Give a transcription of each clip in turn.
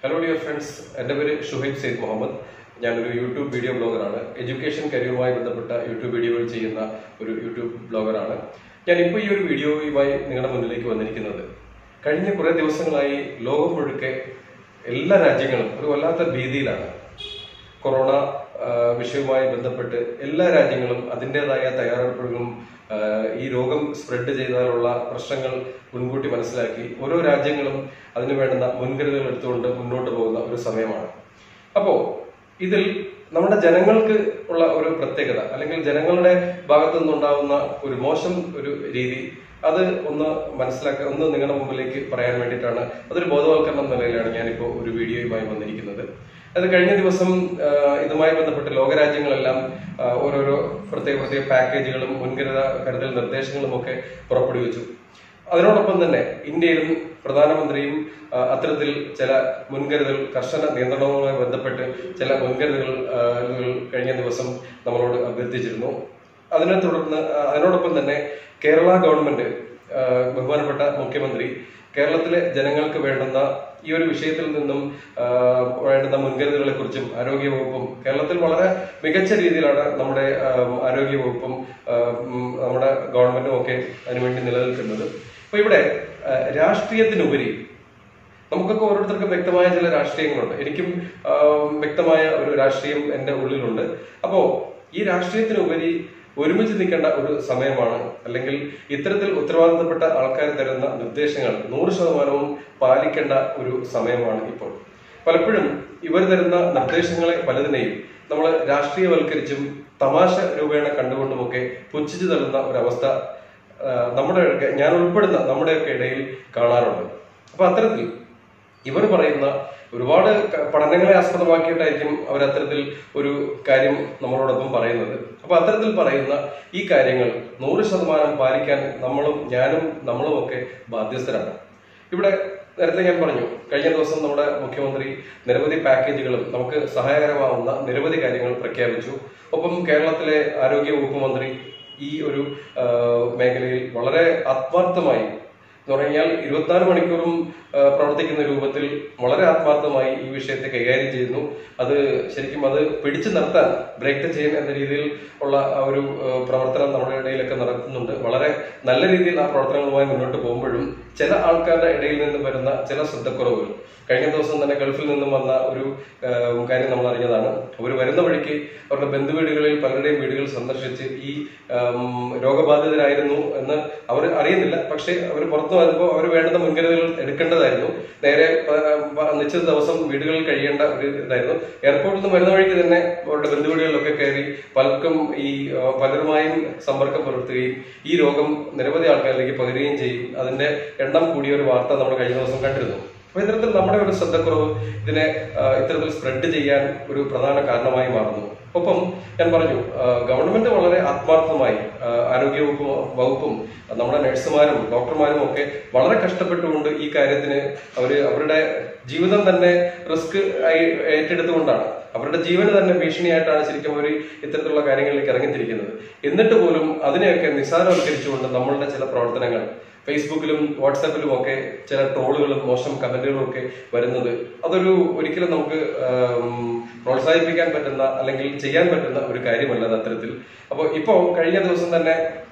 hello dear friends എൻ്റെ പേര് ഷുഹൈബ് സെയ്ദ് മുഹമ്മദ് ഞാനൊരു യൂട്യൂബ് വീഡിയോ ബ്ലോഗറാണ് എഡ്യൂക്കേഷൻ കരിയറുമായി ബന്ധപ്പെട്ട യൂട്യൂബ് വീഡിയോകൾ ചെയ്യുന്ന ഒരു യൂട്യൂബ് ബ്ലോഗറാണ് ഞാൻ ഇപ്പോൾ ഈ ഒരു വീഡിയോയുമായി നിങ്ങളുടെ മുന്നിലേക്ക് വന്നിരിക്കുന്നത് കഴിഞ്ഞ കുറേ ദിവസങ്ങളായി ലോകം മുഴുക്കെ എല്ലാ രാജ്യങ്ങളും ഒരു വല്ലാത്ത ഭീതിയിലാണ് കൊറോണ ആ, വിഷയവുമായി ബന്ധപ്പെട്ട് എല്ലാ രാജ്യങ്ങളും അതിൻ്റെതായ തയ്യാറെടുപ്പുകളും ആ, ഈ രോഗം സ്പ്രെഡ് ചെയ്താലുള്ള പ്രശ്നങ്ങൾ മുൻകൂട്ടി മനസ്സിലാക്കി ഓരോ രാജ്യങ്ങളും അതിനു വേണ്ടുന്ന മുൻകരുതലുകൾ എടുത്തുകൊണ്ട് മുന്നോട്ട് പോകുന്ന ഒരു സമയമാണ് അപ്പോ ഇതിൽ നമ്മുടെ ജനങ്ങൾക്ക് ഉള്ള ഒരു പ്രത്യേകത അല്ലെങ്കിൽ ജനങ്ങളുടെ ഭാഗത്തു നിന്നുണ്ടാവുന്ന ഒരു മോശം ഒരു രീതി അത് ഒന്ന് മനസ്സിലാക്കാൻ ഒന്ന് നിങ്ങളുടെ മുമ്പിലേക്ക് പറയാൻ വേണ്ടിയിട്ടാണ് അതൊരു ബോധവൽക്കരണം എന്ന നിലയിലാണ് ഞാനിപ്പോൾ ഒരു വീഡിയോയുമായി വന്നിരിക്കുന്നത് അത് കഴിഞ്ഞ ദിവസം ആ, ഇതുമായി ബന്ധപ്പെട്ട് ലോകരാജ്യങ്ങളെല്ലാം ആ, ഓരോരോ പ്രത്യേക പ്രത്യേക പാക്കേജുകളും മുൻകരുത കരുതൽ നിർദ്ദേശങ്ങളും ഒക്കെ പുറപ്പെടുവിച്ചു അതിനോടൊപ്പം തന്നെ ഇന്ത്യയിലും പ്രധാനമന്ത്രിയും ആ, അത്തരത്തിൽ ചില മുൻകരുതൽ കർശന നിയന്ത്രണങ്ങളുമായി ബന്ധപ്പെട്ട് ചില മുൻകരുതലുകൾ ആ, കൾ കഴിഞ്ഞ ദിവസം നമ്മളോട് അഭ്യർത്ഥിച്ചിരുന്നു അതിനെ തുടർന്ന് ആ, അതിനോടൊപ്പം തന്നെ കേരള ഗവൺമെന്റ് ആ, ബഹുമാനപ്പെട്ട മുഖ്യമന്ത്രി കേരളത്തിലെ ജനങ്ങൾക്ക് വേണ്ടുന്ന ഈ ഒരു വിഷയത്തിൽ നിന്നും ആ, വേണ്ടുന്ന മുൻകരുതലുകളെ കുറിച്ചും ആരോഗ്യവകുപ്പും കേരളത്തിൽ വളരെ മികച്ച രീതിയിലാണ് നമ്മുടെ ആ, ആരോഗ്യവകുപ്പും ആ, ഉം, നമ്മുടെ ഗവൺമെന്റും ഒക്കെ അതിനുവേണ്ടി നിലനിൽക്കുന്നത് അപ്പൊ ഇവിടെ ആ, രാഷ്ട്രീയത്തിനുപരി നമുക്കൊക്കെ ഓരോരുത്തർക്കും വ്യക്തമായ ചില രാഷ്ട്രീയങ്ങളുണ്ട് എനിക്കും ആ, വ്യക്തമായ ഒരു രാഷ്ട്രീയം എന്റെ ഉള്ളിലുണ്ട് അപ്പോ ഈ രാഷ്ട്രീയത്തിനുപരി ഒരുമിച്ച് നിൽക്കേണ്ട ഒരു സമയമാണ് അല്ലെങ്കിൽ ഇത്തരത്തിൽ ഉത്തരവാദിത്തപ്പെട്ട ആൾക്കാർ തരുന്ന നിർദ്ദേശങ്ങൾ നൂറ് ശതമാനവും പാലിക്കേണ്ട ഒരു സമയമാണ് ഇപ്പോൾ പലപ്പോഴും ഇവർ തരുന്ന നിർദ്ദേശങ്ങളെ പലതിനെയും നമ്മൾ രാഷ്ട്രീയവൽക്കരിച്ചും തമാശ രൂപേണ കണ്ടുകൊണ്ടുമൊക്കെ പുച്ഛിച്ചു തള്ളുന്ന ഒരവസ്ഥ ആ, നമ്മുടെ ഞാൻ ഉൾപ്പെടുന്ന നമ്മുടെയൊക്കെ ഇടയിൽ കാണാറുണ്ട് അപ്പൊ അത്തരത്തിൽ ഇവർ പറയുന്ന ഒരുപാട് ക- പഠനങ്ങളെ ആസ്പദമാക്കിയിട്ടായിരിക്കും അവർ അത്തരത്തിൽ ഒരു കാര്യം നമ്മളോടൊപ്പം പറയുന്നത് അപ്പൊ അത്തരത്തിൽ പറയുന്ന ഈ കാര്യങ്ങൾ നൂറ് ശതമാനം പാലിക്കാൻ നമ്മളും ഞാനും നമ്മളും ഒക്കെ ബാധ്യസ്ഥരാണ് ഇവിടെ നേരത്തെ ഞാൻ പറഞ്ഞു കഴിഞ്ഞ ദിവസം നമ്മുടെ മുഖ്യമന്ത്രി നിരവധി പാക്കേജുകളും നമുക്ക് സഹായകരമാവുന്ന നിരവധി കാര്യങ്ങൾ പ്രഖ്യാപിച്ചു ഒപ്പം കേരളത്തിലെ ആരോഗ്യ വകുപ്പ് മന്ത്രി ഈ ഒരു ആ, മേഖലയിൽ വളരെ ആത്മാർത്ഥമായി എന്ന് പറഞ്ഞാൽ ഇരുപത്തിനാല് മണിക്കൂറും ആ, പ്രവർത്തിക്കുന്ന രൂപത്തിൽ വളരെ ആത്മാർത്ഥമായി ഈ വിഷയത്തെ കൈകാര്യം ചെയ്യുന്നു അത് ശരിക്കും അത് പിടിച്ചു നിർത്താൻ ബ്രേക്ക് ദ ചെയിൻ എന്ന രീതിയിൽ ഉള്ള ആ ഒരു ആ, പ്രവർത്തനം നമ്മുടെ ഇടയിലൊക്കെ നടത്തുന്നുണ്ട് വളരെ നല്ല രീതിയിൽ ആ പ്രവർത്തനങ്ങളുമായി മുന്നോട്ട് പോകുമ്പോഴും ചില ആൾക്കാരുടെ ഇടയിൽ നിന്ന് വരുന്ന ചില ശ്രദ്ധക്കുറവുകൾ കഴിഞ്ഞ ദിവസം തന്നെ ഗൾഫിൽ നിന്നും വന്ന ഒരു ആ, കാര്യം നമ്മൾ അറിഞ്ഞതാണ് അവർ വരുന്ന വഴിക്ക് അവരുടെ ബന്ധുവീടുകളിൽ പലരുടെയും വീടുകൾ സന്ദർശിച്ച് ഈ ആം, രോഗബാധിതരായിരുന്നു എന്ന് അവർ അറിയുന്നില്ല പക്ഷേ അവർ പുറത്തു വരുമ്പോൾ അവർ വേണ്ടുന്ന മുൻകരുതലുകൾ എടുക്കേണ്ടതായിരുന്നു നേരെ പ- പ- നിശ്ചിത ദിവസം വീടുകളിൽ കഴിയേണ്ട ഒരു ഇതായിരുന്നു എയർപോർട്ടിൽ നിന്ന് വരുന്ന വഴിക്ക് തന്നെ അവരുടെ ബന്ധുവീടുകളിലൊക്കെ കയറി പലർക്കും ഈ ആ, പലരുമായും സമ്പർക്കം പുലർത്തുകയും ഈ രോഗം നിരവധി ആൾക്കാരിലേക്ക് പകരുകയും ചെയ്യും അതിന്റെ എണ്ണം കൂടിയ ഒരു വാർത്ത നമ്മൾ കഴിഞ്ഞ ദിവസം കണ്ടിരുന്നു അപ്പൊ ഇത്തരത്തിൽ നമ്മുടെ ഒരു ശ്രദ്ധക്കുറവ് ഇതിനെ ആ, ഇത്തരത്തിൽ സ്പ്രെഡ് ചെയ്യാൻ ഒരു പ്രധാന കാരണമായി മാറുന്നു ഒപ്പം ഞാൻ പറഞ്ഞു ആ, ഗവൺമെന്റ് വളരെ ആത്മാർത്ഥമായി ആ, ആരോഗ്യ വകുപ്പ് വകുപ്പും നമ്മുടെ നഴ്സുമാരും ഡോക്ടർമാരും ഒക്കെ വളരെ കഷ്ടപ്പെട്ടുകൊണ്ട് ഈ കാര്യത്തിന് അവര് അവരുടെ ജീവിതം തന്നെ റിസ്ക് ഏറ്റെടുത്തുകൊണ്ടാണ് അവരുടെ ജീവന് തന്നെ ഭീഷണിയായിട്ടാണ് ശരിക്കും അവർ ഇത്തരത്തിലുള്ള കാര്യങ്ങളിലേക്ക് ഇറങ്ങിത്തിരിക്കുന്നത് എന്നിട്ട് പോലും അതിനെയൊക്കെ നിസ്സാരവൽക്കരിച്ചുകൊണ്ട് നമ്മളുടെ ചില പ്രവർത്തനങ്ങൾ ഫേസ്ബുക്കിലും വാട്സാപ്പിലും ഒക്കെ ചില ട്രോളുകളും മോശം കമന്റുകളും ഒക്കെ വരുന്നത് അതൊരു ഒരിക്കലും നമുക്ക് ആം, പ്രോത്സാഹിപ്പിക്കാൻ പറ്റുന്ന അല്ലെങ്കിൽ ചെയ്യാൻ പറ്റുന്ന ഒരു കാര്യമല്ല അത് അത്തരത്തിൽ അപ്പോൾ ഇപ്പോൾ കഴിഞ്ഞ ദിവസം തന്നെ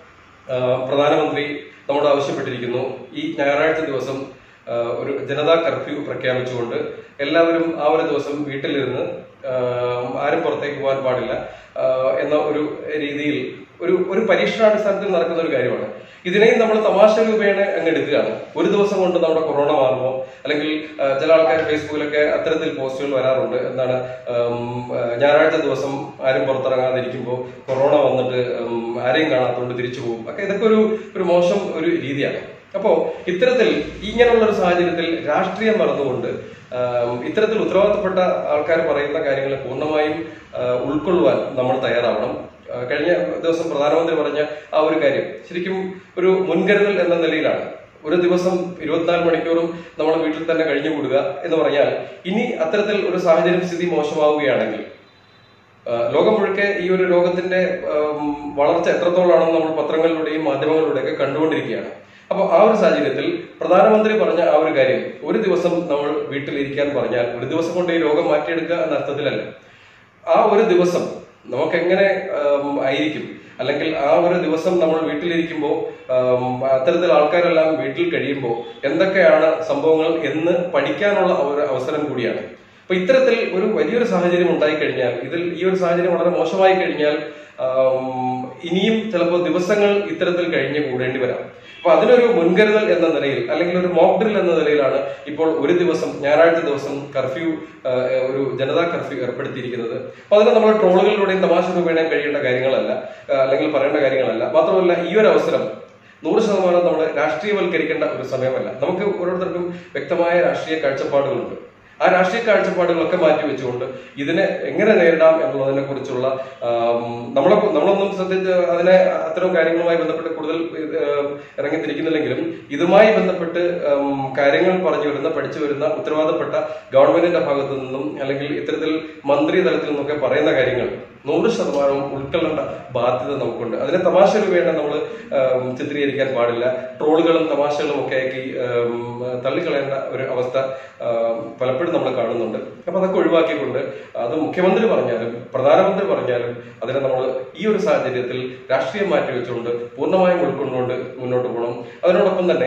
ആ, പ്രധാനമന്ത്രി നമ്മോട് ആവശ്യപ്പെട്ടിരിക്കുന്നു ഈ ഞായറാഴ്ച ദിവസം ആ, ഒരു ജനതാ കർഫ്യൂ പ്രഖ്യാപിച്ചുകൊണ്ട് എല്ലാവരും ആ ഒരു ദിവസം വീട്ടിലിരുന്ന് ആ, ആരും പുറത്തേക്ക് പോകാൻ പാടില്ല ആ, എന്ന ഒരു രീതിയിൽ ഒരു ഒരു പരീക്ഷണാടിസ്ഥാനത്തിൽ നടക്കുന്ന ഒരു കാര്യമാണ് ഇതിനെയും നമ്മൾ തമാശ രൂപേണ അങ്ങ് എടുക്കുകയാണ് ഒരു ദിവസം കൊണ്ട് നമ്മുടെ കൊറോണ മാറുമോ അല്ലെങ്കിൽ ആ, ചില ആൾക്കാർ ഫേസ്ബുക്കിലൊക്കെ അത്തരത്തിൽ പോസ്റ്റുകൾ വരാറുണ്ട് എന്താണ് ഉം, ആ, ഞായറാഴ്ച ദിവസം ആരും പുറത്തിറങ്ങാതിരിക്കുമ്പോൾ കൊറോണ വന്നിട്ട് ഉം, ആരെയും കാണാത്തോണ്ട് തിരിച്ചു പോകും ഒക്കെ ഇതൊക്കെ ഒരു ഒരു മോശം ഒരു രീതിയാണ് അപ്പോ ഇത്തരത്തിൽ ഇങ്ങനെയുള്ള ഒരു സാഹചര്യത്തിൽ രാഷ്ട്രീയം മറന്നുകൊണ്ട് ആം, ഇത്തരത്തിൽ ഉത്തരവാദിത്തപ്പെട്ട ആൾക്കാർ പറയുന്ന കാര്യങ്ങളെ പൂർണ്ണമായും ആ, ഉൾക്കൊള്ളുവാൻ നമ്മൾ തയ്യാറാവണം ആ, കഴിഞ്ഞ ദിവസം പ്രധാനമന്ത്രി പറഞ്ഞ ആ ഒരു കാര്യം ശരിക്കും ഒരു മുൻകരുതൽ എന്ന നിലയിലാണ് ഒരു ദിവസം ഇരുപത്തിനാല് മണിക്കൂറും നമ്മൾ വീട്ടിൽ തന്നെ കഴിഞ്ഞുകൂടുക എന്ന് പറഞ്ഞാൽ ഇനി അത്തരത്തിൽ ഒരു സാഹചര്യം സ്ഥിതി മോശമാവുകയാണെങ്കിൽ ആ, ലോകം മുഴുക്കെ ഈ ഒരു രോഗത്തിന്റെ ആം, വളർച്ച എത്രത്തോളാണെന്ന് നമ്മൾ പത്രങ്ങളിലൂടെയും മാധ്യമങ്ങളിലൂടെയൊക്കെ കണ്ടുകൊണ്ടിരിക്കുകയാണ് അപ്പോൾ ആ ഒരു സാഹചര്യത്തിൽ പ്രധാനമന്ത്രി പറഞ്ഞ ആ ഒരു കാര്യം ഒരു ദിവസം നമ്മൾ വീട്ടിലിരിക്കാൻ പറഞ്ഞാൽ ഒരു ദിവസം കൊണ്ട് ഈ രോഗം മാറ്റിയെടുക്കുക എന്ന അർത്ഥത്തിലല്ല ആ ഒരു ദിവസം നമുക്ക് എങ്ങനെ ആം, ആയിരിക്കും അല്ലെങ്കിൽ ആ ഒരു ദിവസം നമ്മൾ വീട്ടിലിരിക്കുമ്പോൾ ആം, അത്തരത്തിൽ ആൾക്കാരെല്ലാം വീട്ടിൽ കഴിയുമ്പോൾ എന്തൊക്കെയാണ് സംഭവങ്ങൾ എന്ന് പഠിക്കാനുള്ള ഒരു അവസരം കൂടിയാണ് അപ്പൊ ഇത്തരത്തിൽ ഒരു വലിയൊരു സാഹചര്യം ഉണ്ടായി കഴിഞ്ഞാൽ ഇതിൽ ഈ ഒരു സാഹചര്യം വളരെ മോശമായി കഴിഞ്ഞാൽ ആം, ഇനിയും ചിലപ്പോൾ ദിവസങ്ങൾ ഇത്തരത്തിൽ കഴിഞ്ഞ് കൂടേണ്ടി വരാം അപ്പൊ അതിനൊരു മുൻകരുതൽ എന്ന നിലയിൽ അല്ലെങ്കിൽ ഒരു മോക്ക് ഡ്രിൽ എന്ന നിലയിലാണ് ഇപ്പോൾ ഒരു ദിവസം ഞായറാഴ്ച ദിവസം കർഫ്യൂ ആ, ഒരു ജനതാ കർഫ്യൂ ഏർപ്പെടുത്തിയിരിക്കുന്നത് അപ്പൊ അതിന് നമ്മൾ ട്രോളുകളിലൂടെയും തമാശ രൂപേണയും കഴിയേണ്ട കാര്യങ്ങളല്ല ആ, അല്ലെങ്കിൽ പറയേണ്ട കാര്യങ്ങളല്ല മാത്രമല്ല ഈ ഒരു അവസരം നൂറ് ശതമാനം നമ്മൾ രാഷ്ട്രീയവൽക്കരിക്കേണ്ട ഒരു സമയമല്ല നമുക്ക് ഓരോരുത്തർക്കും വ്യക്തമായ രാഷ്ട്രീയ കാഴ്ചപ്പാടുകളുണ്ട് ആ രാഷ്ട്രീയ കാഴ്ചപ്പാടുകളൊക്കെ മാറ്റി വെച്ചുകൊണ്ട് ഇതിനെ എങ്ങനെ നേരിടാം എന്നുള്ളതിനെ കുറിച്ചുള്ള നമ്മളെ നമ്മളൊന്നും ശ്രദ്ധിച്ച് അതിനെ അത്തരം കാര്യങ്ങളുമായി ബന്ധപ്പെട്ട് കൂടുതൽ ഇത്, ആം, ഇറങ്ങിത്തിരിക്കുന്നില്ലെങ്കിലും ഇതുമായി ബന്ധപ്പെട്ട് ആം, കാര്യങ്ങൾ പറഞ്ഞു വരുന്ന പഠിച്ചു വരുന്ന ഉത്തരവാദപ്പെട്ട ഗവൺമെന്റിന്റെ ഭാഗത്തു നിന്നും അല്ലെങ്കിൽ ഇത്തരത്തിൽ മന്ത്രി തലത്തിൽ നിന്നൊക്കെ പറയുന്ന കാര്യങ്ങൾ നൂറ് ശതമാനവും ഉൾക്കൊള്ളേണ്ട ബാധ്യത നമുക്കുണ്ട് അതിനെ തമാശ രൂപേണ നമ്മൾ ചിത്രീകരിക്കാൻ പാടില്ല ട്രോളുകളും തമാശകളും ഒക്കെ ആക്കി ആം, തള്ളിക്കളയേണ്ട ഒരു അവസ്ഥ ആം, പലപ്പോഴും നമ്മൾ കാണുന്നുണ്ട് അപ്പൊ അതൊക്കെ ഒഴിവാക്കിക്കൊണ്ട് അത് മുഖ്യമന്ത്രി പറഞ്ഞാലും പ്രധാനമന്ത്രി പറഞ്ഞാലും അതിനെ നമ്മൾ ഈ ഒരു സാഹചര്യത്തിൽ രാഷ്ട്രീയം മാറ്റിവെച്ചുകൊണ്ട് പൂർണ്ണമായും ഉൾക്കൊണ്ടുകൊണ്ട് മുന്നോട്ട് പോകണം അതിനോടൊപ്പം തന്നെ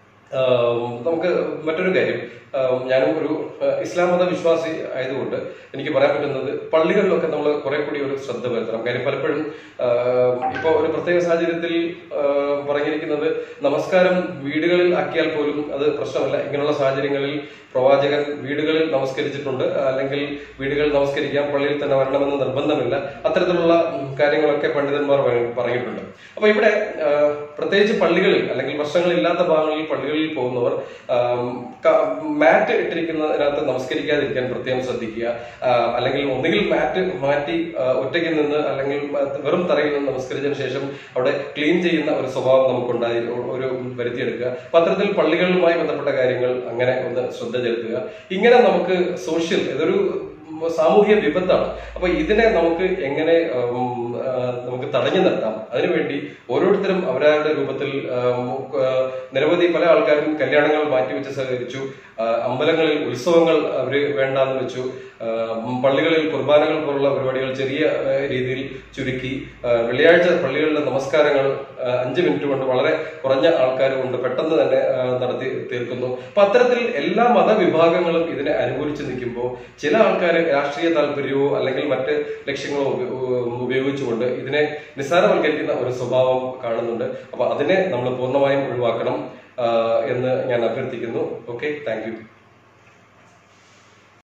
ആം, നമുക്ക് മറ്റൊരു കാര്യം ആം, ഞാനും ഒരു ആ, ഇസ്ലാം മത വിശ്വാസി ആയതുകൊണ്ട് എനിക്ക് പറയാൻ പറ്റുന്നത് പള്ളികളിലൊക്കെ നമ്മൾ കുറെ കൂടി ഒരു ശ്രദ്ധ വരുത്തണം കാര്യം പലപ്പോഴും ഇപ്പോൾ ഒരു പ്രത്യേക സാഹചര്യത്തിൽ ആ, പറഞ്ഞിരിക്കുന്നത് നമസ്കാരം വീടുകളിൽ ആക്കിയാൽ പോലും അത് പ്രശ്നമല്ല ഇങ്ങനെയുള്ള സാഹചര്യങ്ങളിൽ പ്രവാചകൻ വീടുകളിൽ നമസ്കരിച്ചിട്ടുണ്ട് അല്ലെങ്കിൽ വീടുകളിൽ നമസ്കരിക്കാം പള്ളിയിൽ തന്നെ വരണമെന്ന് നിർബന്ധമില്ല അത്തരത്തിലുള്ള ഉം, കാര്യങ്ങളൊക്കെ പണ്ഡിതന്മാർ പറ- പറഞ്ഞിട്ടുണ്ട് അപ്പൊ ഇവിടെ ആ, പ്രത്യേകിച്ച് പള്ളികളിൽ അല്ലെങ്കിൽ പ്രശ്നങ്ങളില്ലാത്ത ഭാഗങ്ങളിൽ പള്ളികളിൽ പോകുന്നവർ ആം, ക- മാറ്റ് ഇട്ടിരിക്കുന്നതിനകത്ത് നമസ്കരിക്കാതിരിക്കാൻ പ്രത്യേകം ശ്രദ്ധിക്കുക ആ, അല്ലെങ്കിൽ ഒന്നുകിൽ മാറ്റ് മാറ്റി ആ, ഒറ്റയ്ക്ക് നിന്ന് അല്ലെങ്കിൽ വെറും തറയിൽ നിന്ന് നമസ്കരിച്ചതിന് ശേഷം അവിടെ ക്ലീൻ ചെയ്യുന്ന ഒരു സ്വഭാവം നമുക്കുണ്ടായി ഒരു വരുത്തിയെടുക്കുക അപ്പൊ അത്തരത്തിൽ പള്ളികളുമായി ബന്ധപ്പെട്ട കാര്യങ്ങൾ അങ്ങനെ ഒന്ന് ശ്രദ്ധ ചെലുത്തുക ഇങ്ങനെ നമുക്ക് സോഷ്യൽ ഇതൊരു സാമൂഹിക വിപത്താണ് അപ്പൊ ഇതിനെ നമുക്ക് എങ്ങനെ ഉം, ആ, നമുക്ക് തടഞ്ഞു നിർത്താം അതിനുവേണ്ടി ഓരോരുത്തരും അവരവരുടെ രൂപത്തിൽ ആ, മുക്ക്, ആ, നിരവധി പല ആൾക്കാരും കല്യാണങ്ങൾ മാറ്റിവെച്ച് സഹകരിച്ചു ആ, അമ്പലങ്ങളിൽ ഉത്സവങ്ങൾ അവര് വേണ്ടാന്ന് വെച്ചു ആ, ഉം, പള്ളികളിൽ കുർബാനകൾ പോലുള്ള പരിപാടികൾ ചെറിയ ആ, രീതിയിൽ ചുരുക്കി ആ, വെള്ളിയാഴ്ച പള്ളികളിലെ നമസ്കാരങ്ങൾ ആ, അഞ്ച് മിനിറ്റ് കൊണ്ട് വളരെ കുറഞ്ഞ ആൾക്കാർ കൊണ്ട് പെട്ടെന്ന് തന്നെ ആ, നടത്തി തീർക്കുന്നു അപ്പൊ അത്തരത്തിൽ എല്ലാ മതവിഭാഗങ്ങളും ഇതിനെ അനുകൂലിച്ച് നിൽക്കുമ്പോൾ ചില ആൾക്കാർ രാഷ്ട്രീയ താല്പര്യമോ അല്ലെങ്കിൽ മറ്റ് ലക്ഷ്യങ്ങളോ ഉപ- ഉം, ഉപയോഗിച്ചുകൊണ്ട് ഇതിനെ നിസ്സാരവൽക്കരിക്കുന്ന ഒരു സ്വഭാവം കാണുന്നുണ്ട് അപ്പൊ അതിനെ നമ്മൾ പൂർണ്ണമായും ഒഴിവാക്കണം ആ, എന്ന് ഞാൻ അഭ്യർത്ഥിക്കുന്നു ഓക്കെ താങ്ക് യു